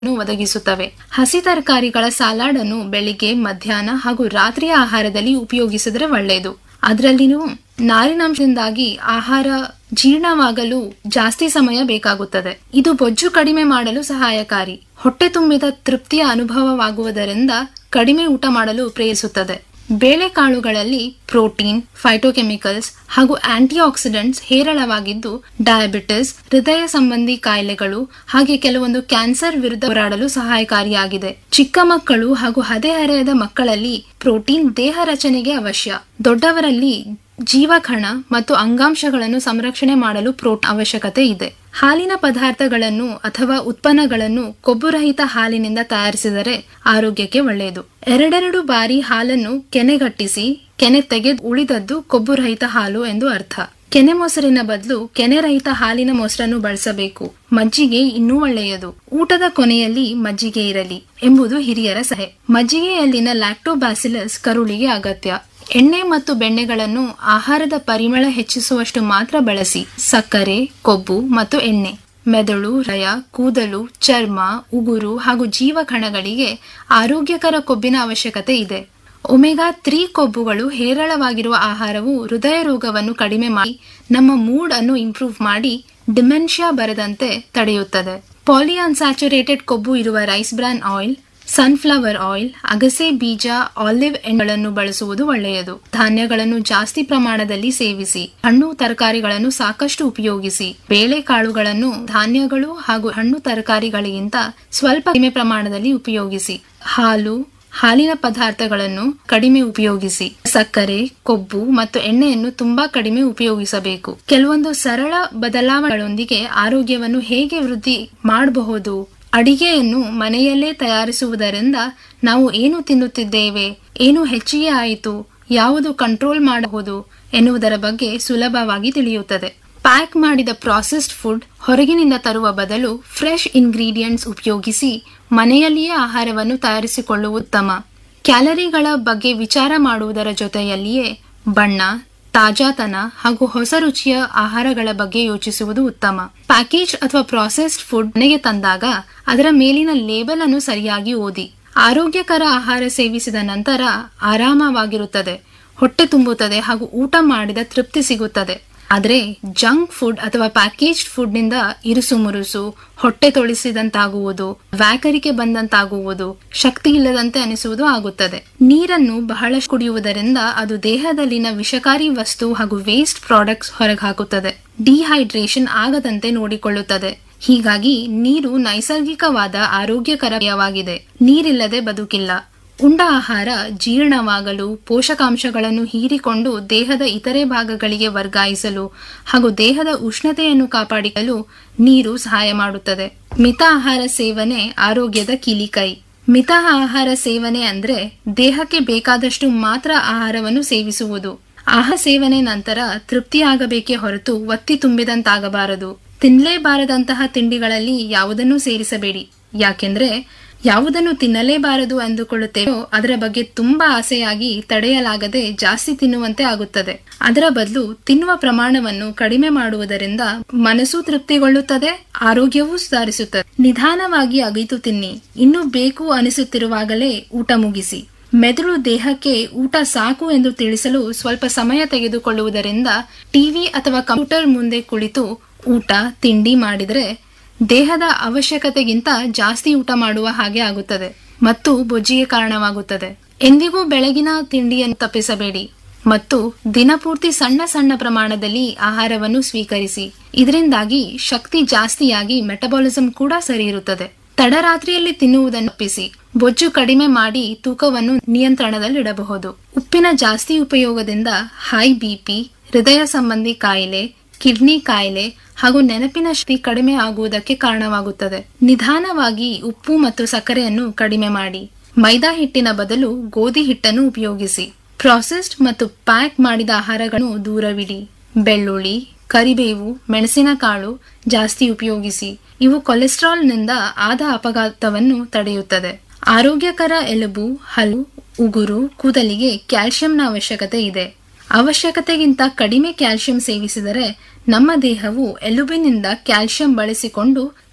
ಅನ್ನು ಒದಗಿಸುತ್ತವೆ ಹಸಿ ತರಕಾರಿಗಳ ಸಲಾಡ್ ಅನ್ನು ಬೆಳಿಗ್ಗೆ ಮಧ್ಯಾಹ್ನ ಹಾಗೂ ರಾತ್ರಿಯ ಆಹಾರದಲ್ಲಿ ಉಪಯೋಗಿಸಿದ್ರೆ ಒಳ್ಳೆಯದು ಅದರಲ್ಲಿನೂ ನಾರಿನಾಂಶದಿಂದಾಗಿ ಆಹಾರ ಜೀರ್ಣವಾಗಲು ಜಾಸ್ತಿ ಸಮಯ ಬೇಕಾಗುತ್ತದೆ ಇದು ಬೊಜ್ಜು ಕಡಿಮೆ ಮಾಡಲು ಸಹಾಯಕಾರಿ ಹೊಟ್ಟೆ ತುಂಬಿದ ತೃಪ್ತಿಯ ಅನುಭವವಾಗುವುದರಿಂದ ಕಡಿಮೆ ಊಟ ಮಾಡಲು ಪ್ರೇರಿಸುತ್ತದೆ ಬೇಳೆಕಾಳುಗಳಲ್ಲಿ ಪ್ರೋಟೀನ್ ಫೈಟೋಕೆಮಿಕಲ್ಸ್ ಹಾಗೂ ಆಂಟಿ ಆಕ್ಸಿಡೆಂಟ್ಸ್ ಹೇರಳವಾಗಿದ್ದು ಡಯಾಬಿಟಿಸ್ ಹೃದಯ ಸಂಬಂಧಿ ಕಾಯಿಲೆಗಳು ಹಾಗೆ ಕೆಲವೊಂದು ಕ್ಯಾನ್ಸರ್ ವಿರುದ್ಧ ಹೋರಾಡಲು ಸಹಾಯಕಾರಿಯಾಗಿದೆ ಚಿಕ್ಕ ಮಕ್ಕಳು ಹಾಗೂ ಹದಿಹರೆಯದ ಮಕ್ಕಳಲ್ಲಿ ಪ್ರೋಟೀನ್ ದೇಹ ರಚನೆಗೆ ಅವಶ್ಯ ದೊಡ್ಡವರಲ್ಲಿ ಜೀವಕಣ ಮತ್ತು ಅಂಗಾಂಶಗಳನ್ನು ಸಂರಕ್ಷಣೆ ಮಾಡಲು ಪ್ರೋಟ್ ಅವಶ್ಯಕತೆ ಇದೆ ಹಾಲಿನ ಪದಾರ್ಥಗಳನ್ನು ಅಥವಾ ಉತ್ಪನ್ನಗಳನ್ನು ಕೊಬ್ಬುರಹಿತ ಹಾಲಿನಿಂದ ತಯಾರಿಸಿದರೆ ಆರೋಗ್ಯಕ್ಕೆ ಒಳ್ಳೆಯದು ಎರಡೆರಡು ಬಾರಿ ಹಾಲನ್ನು ಕೆನೆಗಟ್ಟಿಸಿ ಕೆನೆ ತೆಗೆದು ಉಳಿದದ್ದು ಕೊಬ್ಬುರಹಿತ ಹಾಲು ಎಂದು ಅರ್ಥ ಕೆನೆ ಮೊಸರಿನ ಬದಲು ಕೆನೆರಹಿತ ಹಾಲಿನ ಮೊಸರನ್ನು ಬಳಸಬೇಕು ಮಜ್ಜಿಗೆ ಇನ್ನೂ ಒಳ್ಳೆಯದು ಊಟದ ಕೊನೆಯಲ್ಲಿ ಮಜ್ಜಿಗೆ ಇರಲಿ ಎಂಬುದು ಹಿರಿಯರ ಸಲಹೆ ಮಜ್ಜಿಗೆಯಲ್ಲಿನ ಲ್ಯಾಕ್ಟೋಬ್ಯಾಸಿಲಸ್ ಕರುಳಿಗೆ ಅಗತ್ಯ ಎಣ್ಣೆ ಮತ್ತು ಬೆಣ್ಣೆಗಳನ್ನು ಆಹಾರದ ಪರಿಮಳ ಹೆಚ್ಚಿಸುವಷ್ಟು ಮಾತ್ರ ಬಳಸಿ ಸಕ್ಕರೆ ಕೊಬ್ಬು ಮತ್ತು ಎಣ್ಣೆ ಮೆದುಳು ಹೃದಯ ಕೂದಲು ಚರ್ಮ ಉಗುರು ಹಾಗೂ ಜೀವಕಣಗಳಿಗೆ ಆರೋಗ್ಯಕರ ಕೊಬ್ಬಿನ ಅವಶ್ಯಕತೆ ಇದೆ ಒಮೆಗಾ ತ್ರೀ ಕೊಬ್ಬುಗಳು ಹೇರಳವಾಗಿರುವ ಆಹಾರವು ಹೃದಯ ರೋಗವನ್ನು ಕಡಿಮೆ ಮಾಡಿ ನಮ್ಮ ಮೂಡ್ ಅನ್ನು ಇಂಪ್ರೂವ್ ಮಾಡಿ ಡಿಮೆನ್ಷಿಯಾ ಬರದಂತೆ ತಡೆಯುತ್ತದೆ ಪಾಲಿ ಅನ್ಸ್ಯಾಚುರೇಟೆಡ್ ಕೊಬ್ಬು ಇರುವ rice bran oil sunflower oil ಅಗಸೆ ಬೀಜ ಆಲಿವ್ ಎಣ್ಣೆಗಳನ್ನು ಬಳಸುವುದು ಒಳ್ಳೆಯದು ಧಾನ್ಯಗಳನ್ನು ಜಾಸ್ತಿ ಪ್ರಮಾಣದಲ್ಲಿ ಸೇವಿಸಿ ಹಣ್ಣು ತರಕಾರಿಗಳನ್ನು ಸಾಕಷ್ಟು ಉಪಯೋಗಿಸಿ ಬೇಳೆಕಾಳುಗಳನ್ನು ಧಾನ್ಯಗಳು ಹಾಗೂ ಹಣ್ಣು ತರಕಾರಿಗಳಿಗಿಂತ ಸ್ವಲ್ಪ ಕಡಿಮೆ ಪ್ರಮಾಣದಲ್ಲಿ ಉಪಯೋಗಿಸಿ ಹಾಲು ಹಾಲಿನ ಪದಾರ್ಥಗಳನ್ನು ಕಡಿಮೆ ಉಪಯೋಗಿಸಿ ಸಕ್ಕರೆ ಕೊಬ್ಬು ಮತ್ತು ಎಣ್ಣೆಯನ್ನು ತುಂಬಾ ಕಡಿಮೆ ಉಪಯೋಗಿಸಬೇಕು ಕೆಲವೊಂದು ಸರಳ ಬದಲಾವಣೆಗಳೊಂದಿಗೆ ಆರೋಗ್ಯವನ್ನು ಹೇಗೆ ವೃದ್ಧಿ ಮಾಡಬಹುದು ಅಡಿಗೆಯನ್ನು ಮನೆಯಲ್ಲೇ ತಯಾರಿಸುವುದರಿಂದ ನಾವು ಏನು ತಿನ್ನುತ್ತಿದ್ದೇವೆ ಏನು ಹೆಚ್ಚಿಗೆ ಆಯಿತು ಯಾವುದು ಕಂಟ್ರೋಲ್ ಮಾಡಬಹುದು ಎನ್ನುವುದರ ಬಗ್ಗೆ ಸುಲಭವಾಗಿ ತಿಳಿಯುತ್ತದೆ ಪ್ಯಾಕ್ ಮಾಡಿದ ಪ್ರಾಸೆಸ್ಡ್ ಫುಡ್ ಹೊರಗಿನಿಂದ ತರುವ ಬದಲು ಫ್ರೆಶ್ ಇಂಗ್ರೀಡಿಯೆಂಟ್ಸ್ ಉಪಯೋಗಿಸಿ ಮನೆಯಲ್ಲಿಯೇ ಆಹಾರವನ್ನು ತಯಾರಿಸಿಕೊಳ್ಳುವುದು ಉತ್ತಮ ಕ್ಯಾಲರಿಗಳ ಬಗ್ಗೆ ವಿಚಾರ ಮಾಡುವುದರ ಜೊತೆಯಲ್ಲಿಯೇ ಬಣ್ಣ ತಾಜಾತನ ಹಾಗೂ ಹೊಸ ರುಚಿಯ ಆಹಾರಗಳ ಬಗ್ಗೆ ಯೋಚಿಸುವುದು ಉತ್ತಮ ಪ್ಯಾಕೇಜ್ ಅಥವಾ ಪ್ರಾಸೆಸ್ಡ್ ಫುಡ್ ಮನೆಗೆ ತಂದಾಗ ಅದರ ಮೇಲಿನ ಲೇಬಲ್ ಅನ್ನು ಸರಿಯಾಗಿ ಓದಿ ಆರೋಗ್ಯಕರ ಆಹಾರ ಸೇವಿಸಿದ ನಂತರ ಆರಾಮವಾಗಿರುತ್ತದೆ ಹೊಟ್ಟೆ ತುಂಬುತ್ತದೆ ಹಾಗೂ ಊಟ ಮಾಡಿದ ತೃಪ್ತಿ ಸಿಗುತ್ತದೆ ಆದರೆ ಜಂಕ್ ಫುಡ್ ಅಥವಾ ಪ್ಯಾಕೇಜ್ಡ್ ಫುಡ್ ನಿಂದ ಇರುಸು ಮುರುಸು ಹೊಟ್ಟೆ ತೊಳಿಸಿದಂತಾಗುವುದು ವ್ಯಾಕರಿಕೆ ಬಂದಂತಾಗುವುದು ಶಕ್ತಿ ಇಲ್ಲದಂತೆ ಅನಿಸುವುದು ಆಗುತ್ತದೆ ನೀರನ್ನು ಬಹಳಷ್ಟು ಕುಡಿಯುವುದರಿಂದ ಅದು ದೇಹದಲ್ಲಿನ ವಿಷಕಾರಿ ವಸ್ತು ಹಾಗೂ ವೇಸ್ಟ್ ಪ್ರಾಡಕ್ಟ್ಸ್ ಹೊರಗೆ ಹಾಕುತ್ತದೆ ಡಿಹೈಡ್ರೇಷನ್ ಆಗದಂತೆ ನೋಡಿಕೊಳ್ಳುತ್ತದೆ ಹೀಗಾಗಿ ನೀರು ನೈಸರ್ಗಿಕವಾದ ಆರೋಗ್ಯಕರವಾಗಿದೆ ನೀರಿಲ್ಲದೆ ಬದುಕಿಲ್ಲ ಉಂಡ ಆಹಾರ ಜೀರ್ಣವಾಗಲು ಪೋಷಕಾಂಶಗಳನ್ನು ಹೀರಿಕೊಂಡು ದೇಹದ ಇತರೆ ಭಾಗಗಳಿಗೆ ವರ್ಗಾಯಿಸಲು ಹಾಗೂ ದೇಹದ ಉಷ್ಣತೆಯನ್ನು ಕಾಪಾಡಿಕೊಳ್ಳಲು ನೀರು ಸಹಾಯ ಮಾಡುತ್ತದೆ ಮಿತ ಆಹಾರ ಸೇವನೆ ಆರೋಗ್ಯದ ಕೀಲಿಕೈ ಮಿತ ಆಹಾರ ಸೇವನೆ ಅಂದ್ರೆ ದೇಹಕ್ಕೆ ಬೇಕಾದಷ್ಟು ಮಾತ್ರ ಆಹಾರವನ್ನು ಸೇವಿಸುವುದು ಆಹಾರ ಸೇವನೆ ನಂತರ ತೃಪ್ತಿಯಾಗಬೇಕೇ ಹೊರತು ಒತ್ತಿ ತುಂಬಿದಂತಾಗಬಾರದು ತಿನ್ನಲೇಬಾರದಂತಹ ತಿಂಡಿಗಳಲ್ಲಿ ಯಾವುದನ್ನೂ ಸೇರಿಸಬೇಡಿ ಯಾಕೆಂದ್ರೆ ಯಾವುದನ್ನು ತಿನ್ನಲೇಬಾರದು ಅಂದುಕೊಳ್ಳುತ್ತೇವೋ ಅದರ ಬಗ್ಗೆ ತುಂಬಾ ಆಸೆಯಾಗಿ ತಡೆಯಲಾಗದೆ ಜಾಸ್ತಿ ತಿನ್ನುವಂತೆ ಆಗುತ್ತದೆ ಅದರ ಬದಲು ತಿನ್ನುವ ಪ್ರಮಾಣವನ್ನು ಕಡಿಮೆ ಮಾಡುವುದರಿಂದ ಮನಸ್ಸು ತೃಪ್ತಿಗೊಳ್ಳುತ್ತದೆ ಆರೋಗ್ಯವೂ ಸುಧಾರಿಸುತ್ತದೆ ನಿಧಾನವಾಗಿ ಅಗಿತು ತಿನ್ನಿ ಇನ್ನು ಬೇಕು ಅನಿಸುತ್ತಿರುವಾಗಲೇ ಊಟ ಮುಗಿಸಿ ಮೆದುಳು ದೇಹಕ್ಕೆ ಊಟ ಸಾಕು ಎಂದು ತಿಳಿಸಲು ಸ್ವಲ್ಪ ಸಮಯ ತೆಗೆದುಕೊಳ್ಳುವುದರಿಂದ ಟಿವಿ ಅಥವಾ ಕಂಪ್ಯೂಟರ್ ಮುಂದೆ ಕುಳಿತು ಊಟ ತಿಂಡಿ ಮಾಡಿದರೆ ದೇಹದ ಅವಶ್ಯಕತೆಗಿಂತ ಜಾಸ್ತಿ ಊಟ ಮಾಡುವ ಹಾಗೆ ಆಗುತ್ತದೆ ಮತ್ತು ಬೊಜ್ಜಿಗೆ ಕಾರಣವಾಗುತ್ತದೆ ಎಂದಿಗೂ ಬೆಳಗಿನ ತಿಂಡಿಯನ್ನು ತಪ್ಪಿಸಬೇಡಿ ಮತ್ತು ದಿನಪೂರ್ತಿ ಸಣ್ಣ ಸಣ್ಣ ಪ್ರಮಾಣದಲ್ಲಿ ಆಹಾರವನ್ನು ಸ್ವೀಕರಿಸಿ ಇದರಿಂದಾಗಿ ಶಕ್ತಿ ಜಾಸ್ತಿಯಾಗಿ ಮೆಟಬಾಲಿಸಂ ಕೂಡ ಸರಿ ಇರುತ್ತದೆ ತಡರಾತ್ರಿಯಲ್ಲಿ ತಿನ್ನುವುದನ್ನು ತಪ್ಪಿಸಿ ಬೊಜ್ಜು ಕಡಿಮೆ ಮಾಡಿ ತೂಕವನ್ನು ನಿಯಂತ್ರಣದಲ್ಲಿಡಬಹುದು ಉಪ್ಪಿನ ಜಾಸ್ತಿ ಉಪಯೋಗದಿಂದ ಹೈ ಬಿಪಿ ಹೃದಯ ಸಂಬಂಧಿ ಕಾಯಿಲೆ ಕಿಡ್ನಿ ಕಾಯಿಲೆ ಹಾಗೂ ನೆನಪಿನ ಶಕ್ತಿ ಕಡಿಮೆ ಆಗುವುದಕ್ಕೆ ಕಾರಣವಾಗುತ್ತದೆ ನಿಧಾನವಾಗಿ ಉಪ್ಪು ಮತ್ತು ಸಕ್ಕರೆಯನ್ನು ಕಡಿಮೆ ಮಾಡಿ ಮೈದಾ ಹಿಟ್ಟಿನ ಬದಲು ಗೋಧಿ ಹಿಟ್ಟನ್ನು ಉಪಯೋಗಿಸಿ ಪ್ರಾಸೆಸ್ಡ್ ಮತ್ತು ಪ್ಯಾಕ್ ಮಾಡಿದ ಆಹಾರಗಳನ್ನು ದೂರವಿಡಿ ಬೆಳ್ಳುಳ್ಳಿ ಕರಿಬೇವು ಮೆಣಸಿನಕಾಳು ಜಾಸ್ತಿ ಉಪಯೋಗಿಸಿ ಇವು ಕೊಲೆಸ್ಟ್ರಾಲ್ನಿಂದ ಆದ ಅಪಘಾತವನ್ನು ತಡೆಯುತ್ತದೆ ಆರೋಗ್ಯಕರ ಎಲುಬು ಹಲ್ಲು ಉಗುರು ಕೂದಲಿಗೆ ಕ್ಯಾಲ್ಸಿಯಂನ ಅವಶ್ಯಕತೆ ಇದೆ ಅವಶ್ಯಕತೆಗಿಂತ ಕಡಿಮೆ ಕ್ಯಾಲ್ಸಿಯಂ ಸೇವಿಸಿದರೆ ನಮ್ಮ ದೇಹವು ಎಲುಬಿನಿಂದ ಕ್ಯಾಲ್ಸಿಯಂ ಬಳಸಿಕೊಂಡು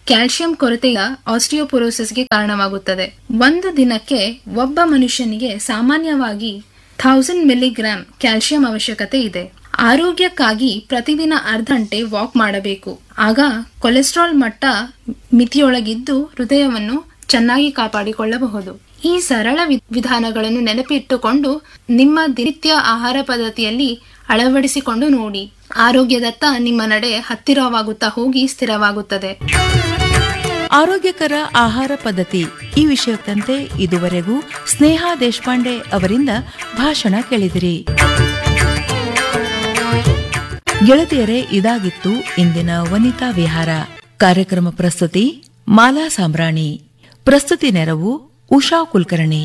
ಕ್ಯಾಲ್ಸಿಯಂ ಕೊರತೆಯ ಆಸ್ಟಿಯೋಪೊರೋಸಿಸ್ಗೆ ಕಾರಣವಾಗುತ್ತದೆ ಒಂದು ದಿನಕ್ಕೆ ಒಬ್ಬ ಮನುಷ್ಯನಿಗೆ ಸಾಮಾನ್ಯವಾಗಿ ಥೌಸಂಡ್ ಮಿಲಿಗ್ರಾಂ ಕ್ಯಾಲ್ಸಿಯಂ ಅವಶ್ಯಕತೆ ಇದೆ ಆರೋಗ್ಯಕ್ಕಾಗಿ ಪ್ರತಿದಿನ ಅರ್ಧ ಗಂಟೆ ವಾಕ್ ಮಾಡಬೇಕು ಆಗ ಕೊಲೆಸ್ಟ್ರಾಲ್ ಮಟ್ಟ ಮಿತಿಯೊಳಗಿದ್ದು ಹೃದಯವನ್ನು ಚೆನ್ನಾಗಿ ಕಾಪಾಡಿಕೊಳ್ಳಬಹುದು ಈ ಸರಳ ವಿ- ವಿಧಾನಗಳನ್ನು ನೆನಪಿಟ್ಟುಕೊಂಡು ನಿಮ್ಮ ದಿನನಿತ್ಯ ಆಹಾರ ಪದ್ಧತಿಯಲ್ಲಿ ಅಳವಡಿಸಿಕೊಂಡು ನೋಡಿ ಆರೋಗ್ಯದತ್ತ ನಿಮ್ಮ ನಡೆ ಹತ್ತಿರವಾಗುತ್ತಾ ಹೋಗಿ ಸ್ಥಿರವಾಗುತ್ತದೆ ಆರೋಗ್ಯಕರ ಆಹಾರ ಪದ್ಧತಿ ಈ ವಿಷಯಕ್ಕಂತೆ ಇದುವರೆಗೂ ಸ್ನೇಹಾ ದೇಶಪಾಂಡೆ ಅವರಿಂದ ಭಾಷಣ ಕೇಳಿದಿರಿ ಗೆಳತಿಯರೇ ಇದಾಗಿತ್ತು ಇಂದಿನ ವನಿತಾ ವಿಹಾರ ಕಾರ್ಯಕ್ರಮ ಪ್ರಸ್ತುತಿ ಮಾಲಾ ಸಾಂಬ್ರಾಣಿ ಪ್ರಸ್ತುತಿ ನೆರವು ಉಷಾ ಕುಲಕರ್ಣಿ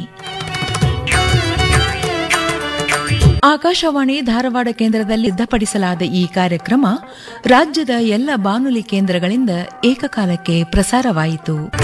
ಆಕಾಶವಾಣಿ ಧಾರವಾಡ ಕೇಂದ್ರದಲ್ಲಿ ಸಿದ್ಧಪಡಿಸಲಾದ ಈ ಕಾರ್ಯಕ್ರಮ ರಾಜ್ಯದ ಎಲ್ಲ ಬಾನುಲಿ ಕೇಂದ್ರಗಳಿಂದ ಏಕಕಾಲಕ್ಕೆ ಪ್ರಸಾರವಾಯಿತು